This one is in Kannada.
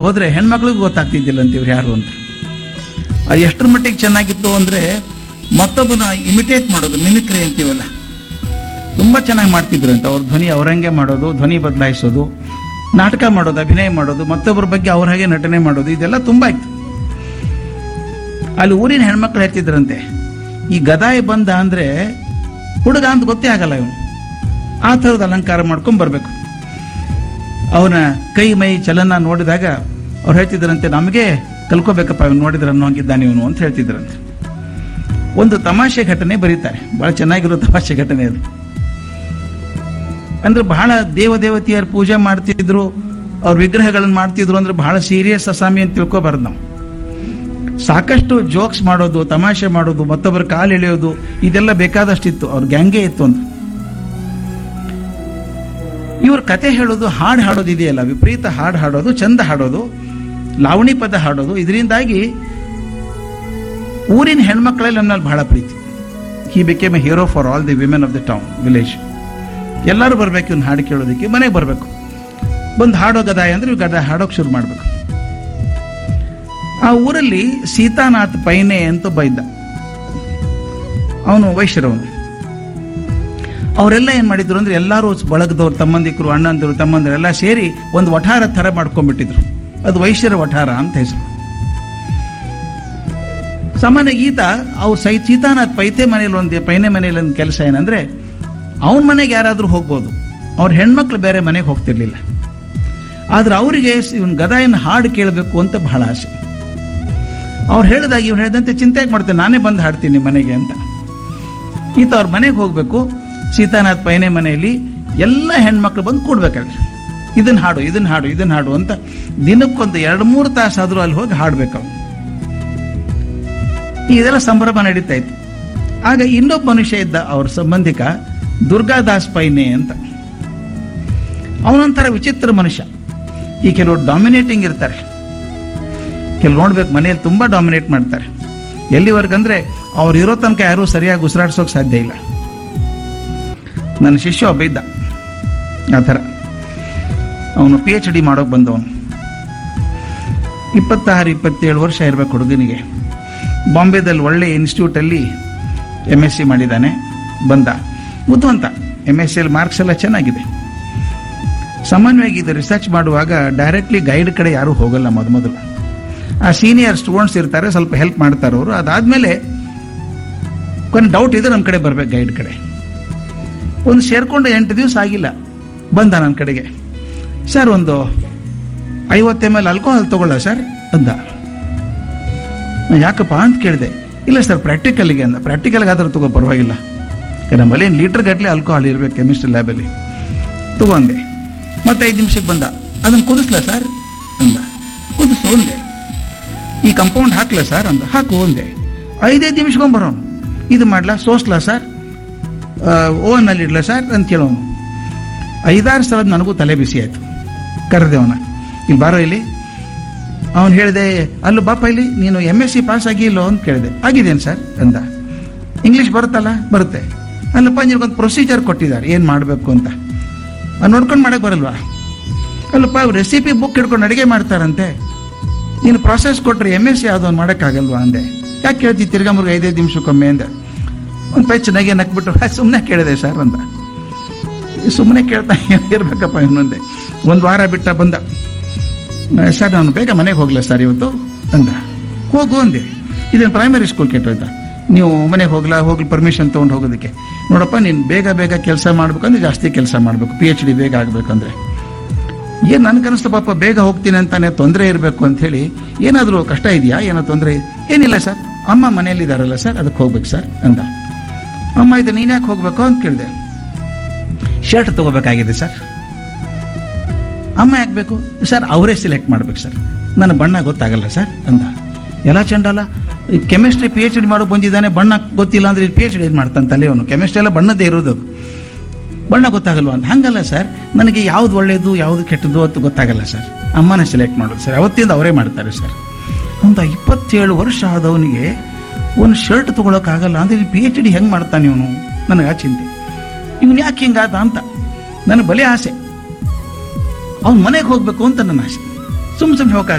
ಹೋದ್ರೆ ಹೆಣ್ಮಕ್ಳಿಗೂ ಗೊತ್ತಾಗ್ತಿದ್ದಿಲ್ಲ ಅಂತ ಇವ್ರು ಯಾರು ಅಂತ ಅದು ಎಷ್ಟರ ಮಟ್ಟಿಗೆ ಚೆನ್ನಾಗಿತ್ತು ಅಂದ್ರೆ ಮತ್ತೊಬ್ಬನ ಇಮಿಟೇಟ್ ಮಾಡೋದು ಮಿಮಿಕ್ರಿ ಅಂತೀವಲ್ಲ ತುಂಬಾ ಚೆನ್ನಾಗಿ ಮಾಡ್ತಿದ್ರು ಅಂತ ಅವ್ರ ಧ್ವನಿ ಅವರಂಗೆ ಮಾಡೋದು ಧ್ವನಿ ಬದಲಾಯಿಸೋದು ನಾಟಕ ಮಾಡೋದು ಅಭಿನಯ ಮಾಡೋದು ಮತ್ತೊಬ್ಬರ ಬಗ್ಗೆ ಅವ್ರ ಹಾಗೆ ನಟನೆ ಮಾಡೋದು ಇದೆಲ್ಲ ತುಂಬಾ ಇತ್ತು ಅಲ್ಲಿ ಊರಿನ ಹೆಣ್ಮಕ್ಳು ಹೇಳ್ತಿದ್ರಂತೆ ಈ ಗದಾಯಿ ಬಂದ ಅಂದ್ರೆ ಹುಡುಗ ಅಂತ ಗೊತ್ತೇ ಆಗಲ್ಲ ಇವನು ಆ ಥರದ ಅಲಂಕಾರ ಮಾಡ್ಕೊಂಡ್ ಬರ್ಬೇಕು ಅವನ ಕೈ ಮೈ ಚಲನ ನೋಡಿದಾಗ ಅವ್ರು ಹೇಳ್ತಿದ್ರಂತೆ ನಮಗೆ ಕಲ್ಕೋಬೇಕಪ್ಪ ಇವನು ನೋಡಿದ್ರೆ ಅನ್ನೋಂಗಿದ್ದಾನೆ ಇವನು ಅಂತ ಹೇಳ್ತಿದ್ರಂತೆ ಒಂದು ತಮಾಷೆ ಘಟನೆ ಬರೀತಾರೆ ಬಹಳ ಚೆನ್ನಾಗಿರೋ ತಮಾಷೆ ಘಟನೆ ಅದು ಅಂದ್ರೆ ಬಹಳ ದೇವ ದೇವತೆಯರ ಪೂಜೆ ಮಾಡ್ತಿದ್ರು ಅವ್ರ ವಿಗ್ರಹಗಳನ್ನ ಮಾಡ್ತಿದ್ರು ಅಂದ್ರೆ ಬಹಳ ಸೀರಿಯಸ್ ಅಸಾಮಿ ಅಂತ ತಿಳ್ಕೊಬಾರ್ದು ನಾವು ಸಾಕಷ್ಟು ಜೋಕ್ಸ್ ಮಾಡೋದು ತಮಾಷೆ ಮಾಡೋದು ಮತ್ತೊಬ್ಬರ ಕಾಲು ಎಳೆಯೋದು ಇದೆಲ್ಲ ಬೇಕಾದಷ್ಟಿತ್ತು ಅವ್ರ ಗ್ಯಾಂಗೇ ಇತ್ತು ಅಂತ ಇವ್ರ ಕತೆ ಹೇಳೋದು ಹಾಡು ಹಾಡೋದು ಇದೆಯಲ್ಲ ವಿಪರೀತ ಹಾಡು ಹಾಡೋದು ಚಂದ ಹಾಡೋದು ಲಾವಣಿ ಪದ ಹಾಡೋದು ಇದರಿಂದಾಗಿ ಊರಿನ ಹೆಣ್ಮಕ್ಳಲ್ಲಿ ನನ್ನಲ್ಲಿ ಬಹಳ ಪ್ರೀತಿ he became a hero for all the women of the town village ಎಲ್ಲರೂ ಬರ್ಬೇಕು ಇವ್ನ ಹಾಡು ಕೇಳೋದಕ್ಕೆ ಮನೆಗೆ ಬರಬೇಕು ಬಂದು ಹಾಡೋ ಗದಾಯ ಅಂದ್ರೆ ಇವ್ ಗದ ಹಾಡೋಕೆ ಶುರು ಮಾಡಬೇಕು ಆ ಊರಲ್ಲಿ ಸೀತಾನಾಥ್ ಪೈನೆ ಅಂತ ಒಬ್ಬ ಇದ್ದ ಅವನು ವೈಶ್ಯರವನು ಅವರೆಲ್ಲ ಏನ್ ಮಾಡಿದ್ರು ಅಂದ್ರೆ ಎಲ್ಲರೂ ಬಳಗದವ್ರು ತಮ್ಮಂದಿಕರು ಅಣ್ಣಂದಿರು ತಮ್ಮಂದಿರು ಎಲ್ಲ ಸೇರಿ ಒಂದು ವಠಾರ ಥರ ಮಾಡ್ಕೊಂಡ್ಬಿಟ್ಟಿದ್ರು ಅದು ವೈಶ್ಯರ ವಠಾರ ಅಂತ ಹೆಸರು ಸಾಮಾನ್ಯ ಈತ ಅವ್ರ ಸೈ ಸೀತಾನಾಥ್ ಪೈತೆ ಮನೇಲಿ ಒಂದು ಪೈನೆ ಮನೇಲಿ ಒಂದು ಕೆಲಸ ಏನಂದ್ರೆ ಅವನ ಮನೆಗೆ ಯಾರಾದ್ರೂ ಹೋಗ್ಬೋದು ಅವ್ರ ಹೆಣ್ಮಕ್ಳು ಬೇರೆ ಮನೆಗೆ ಹೋಗ್ತಿರ್ಲಿಲ್ಲ ಆದ್ರೆ ಅವರಿಗೆ ಇವನ್ ಗದಾಯನ ಹಾಡು ಕೇಳಬೇಕು ಅಂತ ಬಹಳ ಆಸೆ ಅವ್ರು ಹೇಳಿದಾಗ ಇವ್ನು ಹೇಳಿದಂತೆ ಚಿಂತೆ ಯಾಕ್ ಮಾಡ್ತೇನೆ ನಾನೇ ಬಂದು ಹಾಡ್ತೀನಿ ಮನೆಗೆ ಅಂತ ಈತ ಅವ್ರ ಮನೆಗೆ ಹೋಗ್ಬೇಕು ಸೀತಾನಾಥ್ ಪೈನೆ ಮನೆಯಲ್ಲಿ ಎಲ್ಲ ಹೆಣ್ಮಕ್ಳು ಬಂದು ಕೂಡ್ಬೇಕಾದ್ರೆ ಇದನ್ನ ಹಾಡು ಇದನ್ನ ಹಾಡು ಇದನ್ನ ಹಾಡು ಅಂತ ದಿನಕ್ಕೊಂದು ಎರಡು ಮೂರು ತಾಸಾದ್ರೂ ಅಲ್ಲಿ ಹೋಗಿ ಹಾಡ್ಬೇಕು ಅವ್ನು ಇದೆಲ್ಲ ಸಂಭ್ರಮ ನಡೀತಾ ಇತ್ತು ಆಗ ಇನ್ನೊಬ್ಬ ಮನುಷ್ಯ ಇದ್ದ ಅವ್ರ ಸಂಬಂಧಿಕ ದುರ್ಗಾದಾಸ್ ಪೈನೆ ಅಂತ ಅವನೊಂಥರ ವಿಚಿತ್ರ ಮನುಷ್ಯ ಈ ಕೆಲವರು ಡಾಮಿನೇಟಿಂಗ್ ಇರ್ತಾರೆ ಕೆಲವು ನೋಡ್ಬೇಕು ಮನೆಯಲ್ಲಿ ತುಂಬಾ ಡಾಮಿನೇಟ್ ಮಾಡ್ತಾರೆ ಎಲ್ಲಿವರೆಗಂದ್ರೆ ಅವ್ರು ಇರೋ ತನಕ ಯಾರೂ ಸರಿಯಾಗಿ ಉಸಿರಾಡ್ಸೋಕೆ ಸಾಧ್ಯ ಇಲ್ಲ ನನ್ನ ಶಿಷ್ಯ ಒಬ್ಬ ಇದ್ದ ಆ ಥರ ಅವನು ಪಿ ಎಚ್ ಡಿ ಮಾಡೋಕೆ ಬಂದವನು ಇಪ್ಪತ್ತಾರು ಇಪ್ಪತ್ತೇಳು ವರ್ಷ ಇರಬೇಕು ಹುಡುಗನಿಗೆ ಬಾಂಬೆದಲ್ಲಿ ಒಳ್ಳೆ ಇನ್ಸ್ಟಿಟ್ಯೂಟಲ್ಲಿ ಎಮ್ ಎಸ್ ಸಿ ಮಾಡಿದ್ದಾನೆ ಬಂದ ಬುದ್ಧಿವಂತ ಎಮ್ ಎಸ್ ಸಿಯಲ್ಲಿ ಮಾರ್ಕ್ಸ್ ಎಲ್ಲ ಚೆನ್ನಾಗಿದೆ ಸಾಮಾನ್ಯವಾಗಿ ಇದು ರಿಸರ್ಚ್ ಮಾಡುವಾಗ ಡೈರೆಕ್ಟ್ಲಿ ಗೈಡ್ ಕಡೆ ಯಾರೂ ಹೋಗಲ್ಲ ಮೊದ ಮೊದಲು ಆ ಸೀನಿಯರ್ ಸ್ಟೂಡೆಂಟ್ಸ್ ಇರ್ತಾರೆ ಸ್ವಲ್ಪ ಹೆಲ್ಪ್ ಮಾಡ್ತಾರೆ ಅವರು ಅದಾದ್ಮೇಲೆ కొన్ని ಡೌಟ್ ಇದೆ ನಮ್ಮ ಕಡೆ ಬರ್ಬೇಕು ಗೈಡ್ ಕಡೆ ಒಂದು ಸೇರ್ಕೊಂಡು ಎಂಟು ದಿವಸ ಆಗಿಲ್ಲ ಬಂದ ನನ್ನ ಕಡೆಗೆ ಸರ್ ಒಂದು ಐವತ್ತು ಎಮ್ ಎಲ್ ಆಲ್ಕೋಹಾಲ್ ತಗೊಳ್ಳ ಸರ್ ಅಂದ ನಾನ್ ಯಾಕಪ್ಪ ಅಂತ ಕೇಳಿದೆ ಇಲ್ಲ ಸರ್ ಪ್ರಾಕ್ಟಿಕಲ್ಗೆ ಅಂದ ಪ್ರಾಕ್ಟಿಕಲ್ಗೆ ಆದ್ರೆ ತಗೋ ಪರವಾಗಿಲ್ಲ ನಮ್ಮಲ್ಲಿ ಏನು ಲೀಟರ್ ಗಟ್ಟಲೆ ಆಲ್ಕೋಹಾಲ್ ಇರ್ಬೇಕು ಕೆಮಿಸ್ಟ್ರಿ ಲ್ಯಾಬಲ್ಲಿ ತಗೊಂಡೆ ಮತ್ತೆ ಐದು ನಿಮಿಷಕ್ಕೆ ಬಂದ ಅದನ್ನು ಕುದಿಸ್ಲಾ ಸರ್ ಅಂದ ಕುದಿಸು ಒಂದೆ ಈ ಕಂಪೌಂಡ್ ಹಾಕ್ಲಾ ಸರ್ ಅಂದ ಹಾಕು ಒಂದೆ ಐದೈದು ನಿಮಿಷಕೊಂಡ್ ಬರೋನು ಇದು ಮಾಡ್ಲಾ ಸೋಸ್ಲಾ ಸರ್ ಓವನ್ನಲ್ಲಿ ಇಡ್ಲಾ ಸರ್ ಅಂತ ಕೇಳೋನು ಐದಾರು ಸಲ ನನಗೂ ತಲೆ ಬಿಸಿ ಆಯ್ತು ಕರೆದೆ ಅವನ ಇಲ್ಲಿ ಬಾರೋ ಇಲ್ಲಿ ಅವನು ಹೇಳಿದೆ ಅಲ್ಲೂ ಬಾಪ ಇಲ್ಲಿ ನೀನು ಎಮ್ ಎಸ್ ಸಿ ಪಾಸ್ ಆಗಿಲ್ಲೋ ಅಂತ ಕೇಳಿದೆ ಆಗಿದ್ದೇನೆ ಸರ್ ಅಂದ ಇಂಗ್ಲಿಷ್ ಬರುತ್ತಲ್ಲ ಬರುತ್ತೆ ಅಲ್ಲಪ್ಪ ನಿನಗೊಂದು ಪ್ರೊಸೀಜರ್ ಕೊಟ್ಟಿದ್ದಾರೆ ಏನು ಮಾಡಬೇಕು ಅಂತ ಅದ್ ನೋಡ್ಕೊಂಡು ಮಾಡಕ್ ಬರಲ್ವಾ ಅಲ್ಲಪ್ಪ ರೆಸಿಪಿ ಬುಕ್ ಹಿಡ್ಕೊಂಡು ಅಡಿಗೆ ಮಾಡ್ತಾರಂತೆ ನೀನು ಪ್ರಾಸೆಸ್ ಕೊಟ್ರೆ ಎಮ್ ಎಸ್ ಸಿ ಯಾವುದೋ ಒಂದು ಮಾಡೋಕ್ಕಾಗಲ್ವಾ ಅಂದೆ ಯಾಕೆ ಕೇಳ್ತಿ ತಿರ್ಗಾ ಮುರ್ಗ ಐದೈದು ನಿಮಿಷಕ್ಕೊಮ್ಮೆ ಅಂದೆ ಒಂದು ಪೆಚ್ಚ ನಗೆ ನಕ್ಬಿಟ್ಟು ಸುಮ್ಮನೆ ಕೇಳಿದೆ ಸರ್ ಅಂತ ಸುಮ್ಮನೆ ಕೇಳ್ತಾ ಇರ್ಬೇಕಪ್ಪ ಇನ್ನೊಂದೆ ಒಂದು ವಾರ ಬಿಟ್ಟ ಬಂದ ಸರ್ ನಾನು ಬೇಗ ಮನೆಗೆ ಹೋಗ್ಲಾ ಸರ್ ಇವತ್ತು ಅಂದ ಹೋಗು ಅಂದೆ ಇದೇನು ಪ್ರೈಮರಿ ಸ್ಕೂಲ್ ಕೆಟ್ಟೋಯ್ತಾ ನೀವು ಮನೆಗೆ ಹೋಗ್ಲಾ ಹೋಗ್ಲಿ ಪರ್ಮಿಷನ್ ತೊಗೊಂಡು ಹೋಗೋದಕ್ಕೆ ನೋಡಪ್ಪ ನೀನು ಬೇಗ ಬೇಗ ಕೆಲಸ ಮಾಡ್ಬೇಕಂದ್ರೆ ಜಾಸ್ತಿ ಕೆಲಸ ಮಾಡಬೇಕು ಪಿ ಎಚ್ ಡಿ ಬೇಗ ಆಗ್ಬೇಕಂದ್ರೆ ಏನ್ ನನ್ಗನ್ನಿಸ್ತು ಪಾಪ ಬೇಗ ಹೋಗ್ತೀನಿ ಅಂತಾನೆ ತೊಂದರೆ ಇರಬೇಕು ಅಂತ ಹೇಳಿ ಏನಾದರೂ ಕಷ್ಟ ಇದೆಯಾ ಏನೋ ತೊಂದರೆ ಏನಿಲ್ಲ ಸರ್ ಅಮ್ಮ ಮನೆಯಲ್ಲಿ ಇದಾರಲ್ಲ ಸರ್ ಅದಕ್ಕೆ ಹೋಗ್ಬೇಕು ಸರ್ ಅಂದ ಅಮ್ಮ ಇದು ನೀನ್ ಯಾಕೆ ಹೋಗ್ಬೇಕು ಅಂತ ಕೇಳಿದೆ ಶರ್ಟ್ ತಗೋಬೇಕಾಗಿದೆ ಸರ್ ಅಮ್ಮ ಯಾಕೆ ಬೇಕು ಸರ್ ಅವರೇ ಸೆಲೆಕ್ಟ್ ಮಾಡ್ಬೇಕು ಸರ್ ನನ್ನ ಬಣ್ಣ ಗೊತ್ತಾಗಲ್ಲ ಸರ್ ಅಂದ ಎಲ್ಲ ಚಂಡಲ್ಲ ಕೆಮಿಸ್ಟ್ರಿ ಪಿ ಎಚ್ ಡಿ ಮಾಡೋ ಬಂದಿದ್ದಾನೆ ಬಣ್ಣ ಗೊತ್ತಿಲ್ಲ ಅಂದ್ರೆ ಪಿ ಎಚ್ ಡಿ ಏನು ಮಾಡ್ತಾನೆ ತಲೆ ಅವನು ಕೆಮಿಸ್ಟ್ರಿ ಎಲ್ಲ ಬಣ್ಣದೇ ಇರೋದು ಅದು ಬಣ್ಣ ಗೊತ್ತಾಗಲ್ವಾ ಅಂತ ಹಂಗಲ್ಲ ಸರ್ ನನಗೆ ಯಾವ್ದು ಒಳ್ಳೇದು ಯಾವ್ದು ಕೆಟ್ಟದ್ದು ಅಂತ ಗೊತ್ತಾಗಲ್ಲ ಸರ್ ಅಮ್ಮನ ಸೆಲೆಕ್ಟ್ ಮಾಡೋದು ಸರ್ ಅವತ್ತಿಂದ ಅವರೇ ಮಾಡ್ತಾರೆ ಸರ್ ಒಂದು ಇಪ್ಪತ್ತೇಳು ವರ್ಷ ಆದವನಿಗೆ ಒಂದು ಶರ್ಟ್ ತಗೊಳಕ್ಕಾಗಲ್ಲ ಅಂದ್ರೆ ಪಿ ಎಚ್ ಡಿ ಹೆಂಗೆ ಮಾಡ್ತಾನೆ ಇವನು ನನಗೆ ಆ ಚಿಂತೆ ಇವನು ಯಾಕೆ ಹಿಂಗಾದ ಅಂತ ನನ್ನ ಬಲೆ ಆಸೆ ಅವ್ನ ಮನೆಗೆ ಹೋಗ್ಬೇಕು ಅಂತ ನನ್ನ ಆಸೆ ಸುಮ್ ಸುಮ್ಮನೆ ಹೋಗ